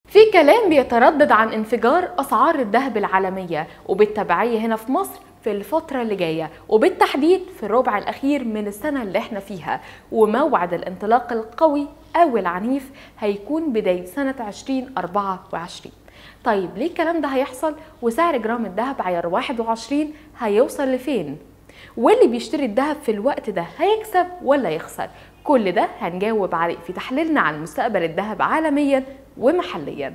في كلام بيتردد عن انفجار أسعار الذهب العالمية وبالتبعية هنا في مصر في الفترة اللي جاية وبالتحديد في الربع الأخير من السنة اللي احنا فيها وموعد الانطلاق القوي أو العنيف هيكون بداية سنة 2024 طيب ليه الكلام ده هيحصل وسعر جرام الذهب عيار 21 هيوصل لفين؟ واللي بيشتري الذهب في الوقت ده هيكسب ولا يخسر؟ كل ده هنجاوب عليه في تحليلنا عن مستقبل الذهب عالميا ومحليا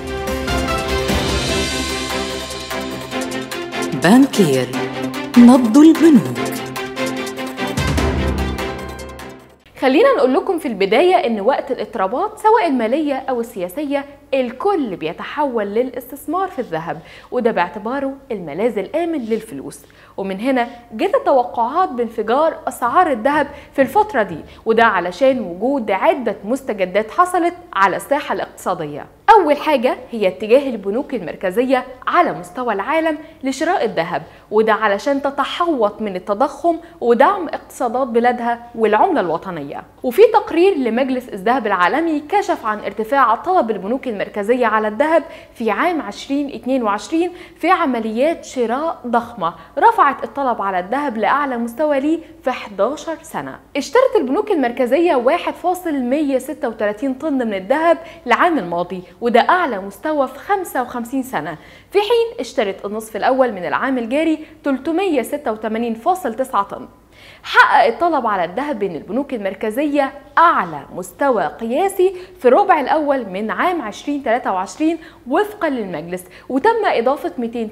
بانكير نبض البنوك خلينا نقول لكم في البداية إن وقت الاضطرابات سواء المالية أو السياسية الكل بيتحول للاستثمار في الذهب وده باعتباره الملاذ الآمن للفلوس ومن هنا جت التوقعات بانفجار أسعار الذهب في الفترة دي وده علشان وجود عدة مستجدات حصلت على الساحة الاقتصادية أول حاجة هي اتجاه البنوك المركزية على مستوى العالم لشراء الذهب وده علشان تتحوط من التضخم ودعم اقتصادات بلادها والعملة الوطنية وفي تقرير لمجلس الذهب العالمي كشف عن ارتفاع طلب البنوك المركزية على الذهب في عام 2022 في عمليات شراء ضخمة رفعت الطلب على الذهب لأعلى مستوى ليه في 11 سنة اشترت البنوك المركزية 1.136 طن من الذهب العام الماضي وده أعلى مستوى في 55 سنة في حين اشترت النصف الأول من العام الجاري 386.9 طن حقق الطلب على الذهب بين البنوك المركزية أعلى مستوى قياسي في الربع الأول من عام 2023 وفقا للمجلس وتم إضافة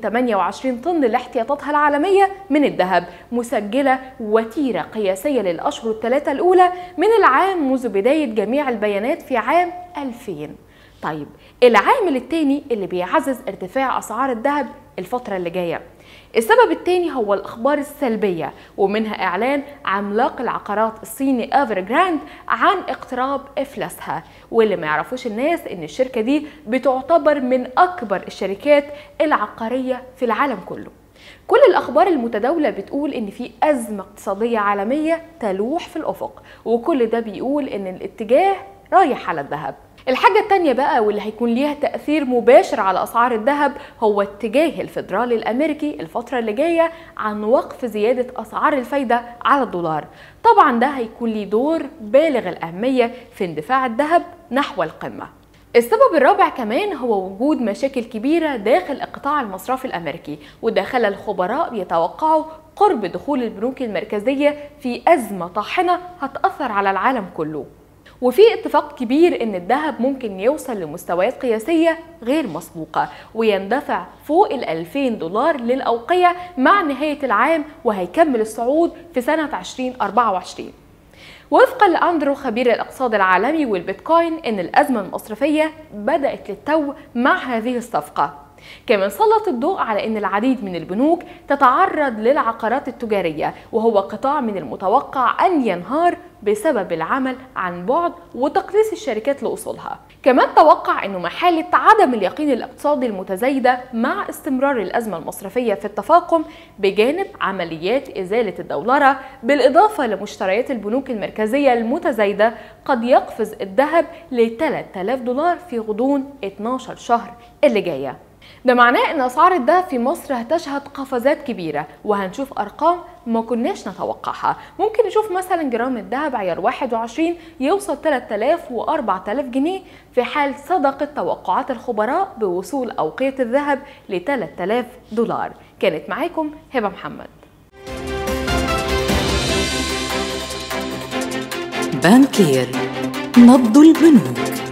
228 طن لاحتياطاتها العالمية من الذهب مسجلة وتيرة قياسية للأشهر الثلاثة الأولى من العام منذ بداية جميع البيانات في عام 2000 طيب العامل الثاني اللي بيعزز ارتفاع أسعار الذهب الفترة اللي جاية السبب الثاني هو الأخبار السلبية ومنها إعلان عملاق العقارات الصيني ايفر جراند عن اقتراب إفلاسها واللي ما يعرفوش الناس إن الشركة دي بتعتبر من أكبر الشركات العقارية في العالم كله كل الأخبار المتداولة بتقول إن في أزمة اقتصادية عالمية تلوح في الأفق وكل ده بيقول إن الاتجاه رايح على الذهب الحاجة التانية بقى واللي هيكون ليها تأثير مباشر على أسعار الذهب هو اتجاه الفيدرالي الأمريكي الفترة اللي جاية عن وقف زيادة أسعار الفايدة على الدولار طبعا ده هيكون ليه دور بالغ الأهمية في اندفاع الذهب نحو القمة السبب الرابع كمان هو وجود مشاكل كبيرة داخل القطاع المصرفي الأمريكي وده خلى الخبراء بيتوقعوا قرب دخول البنوك المركزية في أزمة طاحنة هتأثر على العالم كله وفي اتفاق كبير ان الذهب ممكن يوصل لمستويات قياسيه غير مسبوقه ويندفع فوق ال 2000 دولار للاوقيه مع نهايه العام وهيكمل الصعود في سنه 2024 وفقا لاندرو خبير الاقتصاد العالمي والبيتكوين ان الازمه المصرفيه بدات للتو مع هذه الصفقه كمان سلط الضوء على ان العديد من البنوك تتعرض للعقارات التجاريه وهو قطاع من المتوقع ان ينهار بسبب العمل عن بعد وتقليص الشركات لاصولها كمان توقع انه محاله عدم اليقين الاقتصادي المتزايده مع استمرار الازمه المصرفيه في التفاقم بجانب عمليات ازاله الدولره بالاضافه لمشتريات البنوك المركزيه المتزايده قد يقفز الذهب ل 3000 دولار في غضون 12 شهر اللي جايه ده معناه ان اسعار الذهب في مصر هتشهد قفزات كبيره وهنشوف ارقام ما كناش نتوقعها ممكن نشوف مثلا جرام الذهب عيار 21 يوصل 3000 و 4000 جنيه في حال صدقت توقعات الخبراء بوصول اوقيه الذهب ل 3000 دولار كانت معاكم هبه محمد بانكير نبض البنوك